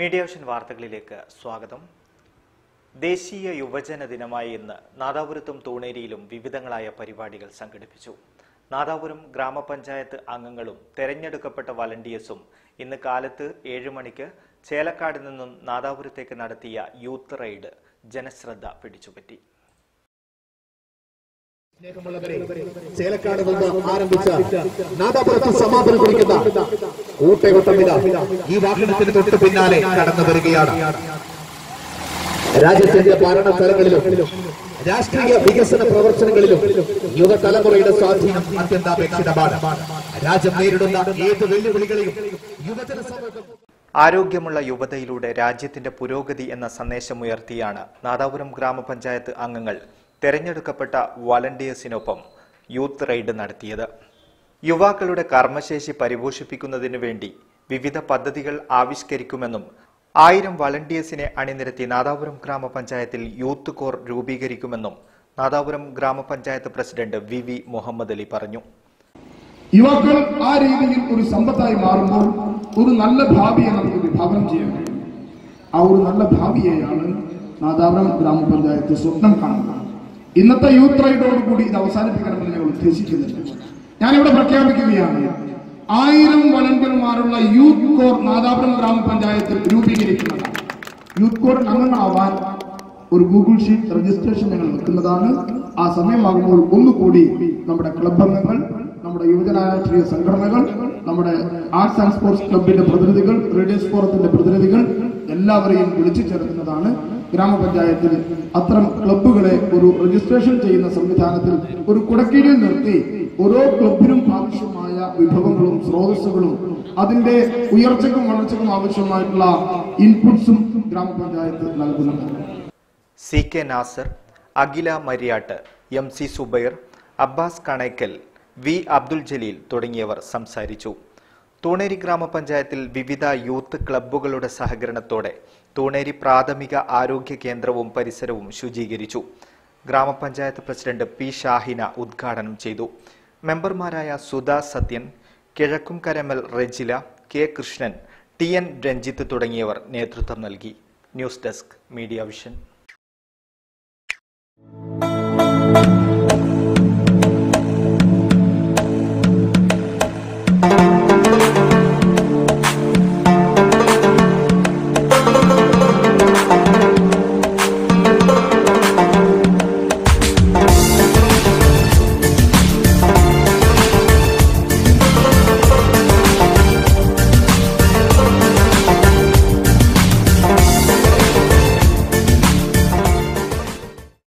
media vision വാർത്തകളിലേക്ക് സ്വാഗതം ദേശീയ യുവജന ദിനമായ ഇന്ന് നാദാപുരത്തും തൂണേരിയിലും വിവിധങ്ങളായ പരിപാടികൾ സംഘടിപ്പിച്ചു നാദാപുരം ഗ്രാമപഞ്ചായത്ത് അംഗങ്ങളും തെരഞ്ഞെടുക്കപ്പെട്ട വളണ്ടിയേഴ്സും ഇന്ന് കാലത്ത് ഏഴ് മണിക്ക് ചേലക്കാട് നിന്നും നാദാപുരത്തേക്ക് നടത്തിയ യൂത്ത് റൈഡ് ജനശ്രദ്ധ പിടിച്ചുപറ്റി സ്നേഹമുള്ളവരെ ചേലക്കാട് നിന്ന് ആരംഭിച്ച നാദാപുരത്ത് സമാപനം കുറിക്കുന്ന ഊട്ടയോട്ടമിത ഈ വാഹനത്തിന് തൊട്ട് പിന്നാലെ കടന്നു വരികയാണ് രാജ്യത്തിന്റെ ഭരണ സ്ഥലങ്ങളിലും രാഷ്ട്രീയ വികസന പ്രവർത്തനങ്ങളിലും യുവതലമുറയുടെ സ്വാധീനം അത്യന്താപേക്ഷിതമാണ് രാജ്യം നേരിടുന്ന ഏത് വെല്ലുവിളികളെയും യുവജന സമൂഹം ആരോഗ്യമുള്ള യുവതയിലൂടെ രാജ്യത്തിന്റെ പുരോഗതി എന്ന സന്ദേശമുയർത്തിയാണ് നാദാപുരം ഗ്രാമപഞ്ചായത്ത് അംഗങ്ങൾ തെരഞ്ഞെടുക്കപ്പെട്ട വളണ്ടിയേഴ്സിനൊപ്പം യൂത്ത് റൈഡ് നടത്തിയത് യുവാക്കളുടെ കർമ്മശേഷി പരിപോഷിപ്പിക്കുന്നതിനു വേണ്ടി വിവിധ പദ്ധതികൾ ആവിഷ്കരിക്കുമെന്നും ആയിരം വളണ്ടിയേഴ്സിനെ അണിനിരത്തി നാദാപുരം ഗ്രാമപഞ്ചായത്തിൽ യൂത്ത് കോർ രൂപീകരിക്കുമെന്നും Nadapuram grama panchayat president V V Muhammad Ali പറഞ്ഞു യുവാക്കൾ ആ രീതിയിൽ ഒരു സമ്പത്തായി മാറുമ്പോൾ ഒരു നല്ല ഭാവിയെ നമുക്ക് വിഭാവനം ചെയ്യാൻ കഴിയും ആ ഒരു നല്ല ഭാവിയെയാണ് നാദാപുരം ഗ്രാമപഞ്ചായത്ത് സ്വപ്നം കാണുന്നത് ഇന്നത്തെ യൂത്ത് റൈഡോടുകൂടി ഇത് അവസാനിപ്പിക്കണമെന്ന് ഞങ്ങൾ ഉദ്ദേശിക്കുന്നില്ല ഞാനിവിടെ പ്രഖ്യാപിക്കുകയാണ് ആയിരം വളണ്ടിയർമാരുള്ള യൂത്ത് കോർ നാദാപുരം ഗ്രാമപഞ്ചായത്തിൽ രൂപീകരിക്കുന്നതാണ് യൂത്ത് കോറിൽ അംഗങ്ങളാവാൻ ഒരു ഗൂഗിൾ ഷീറ്റ് രജിസ്ട്രേഷൻ ഞങ്ങൾ വെക്കുന്നതാണ് ആ സമയമാകുമ്പോൾ ഒന്നുകൂടി നമ്മുടെ ക്ലബ് അംഗങ്ങൾ നമ്മുടെ യുവജന രാഷ്ട്രീയ സംഘടനകൾ നമ്മുടെ ആർട്സ് ആൻഡ് സ്പോർട്സ് ക്ലബിന്റെ പ്രതിനിധികൾ റേഡിയസ് ഫോറത്തിന്റെ പ്രതിനിധികൾ എല്ലാവരെയും വിളിച്ചു ചേർക്കുന്നതാണ് ഗ്രാമപഞ്ചായത്തിൽ അത്തരം ക്ലബ്ബുകളെ ഒരു രജിസ്ട്രേഷൻ ചെയ്യുന്ന സംവിധാനത്തിൽ ഒരു കുടക്കീഴിൽ നിർത്തി ഓരോ ക്ലബിനും ആവശ്യമായ വിഭവങ്ങളും സ്രോതസ്സുകളും അതിന്റെ ഉയർച്ചയ്ക്കും വളർച്ചയ്ക്കും ആവശ്യമായിട്ടുള്ള ഇൻപുട്സും ഗ്രാമപഞ്ചായത്ത് നൽകുന്നുണ്ട് C K Nasar Akhila Mariyatt M C Subair Abbas Kanaykkal V Abdul Jaleel തുടങ്ങിയവർ സംസാരിച്ചു തൂണേരി ഗ്രാമപഞ്ചായത്തിൽ വിവിധ യൂത്ത് ക്ലബ്ബുകളുടെ സഹകരണത്തോടെ തൂണേരി പ്രാഥമിക ആരോഗ്യ കേന്ദ്രവും പരിസരവും ശുചീകരിച്ചു ഗ്രാമപഞ്ചായത്ത് പ്രസിഡന്റ് പി ഷാഹിന ഉദ്ഘാടനം ചെയ്തു മെമ്പർമാരായ സുധാ സത്യൻ കിഴക്കും Karamal Rejila K Krishnan T N Ranjith തുടങ്ങിയവർ നേതൃത്വം നൽകി ന്യൂസ് ഡെസ്ക് മീഡിയ വിഷൻ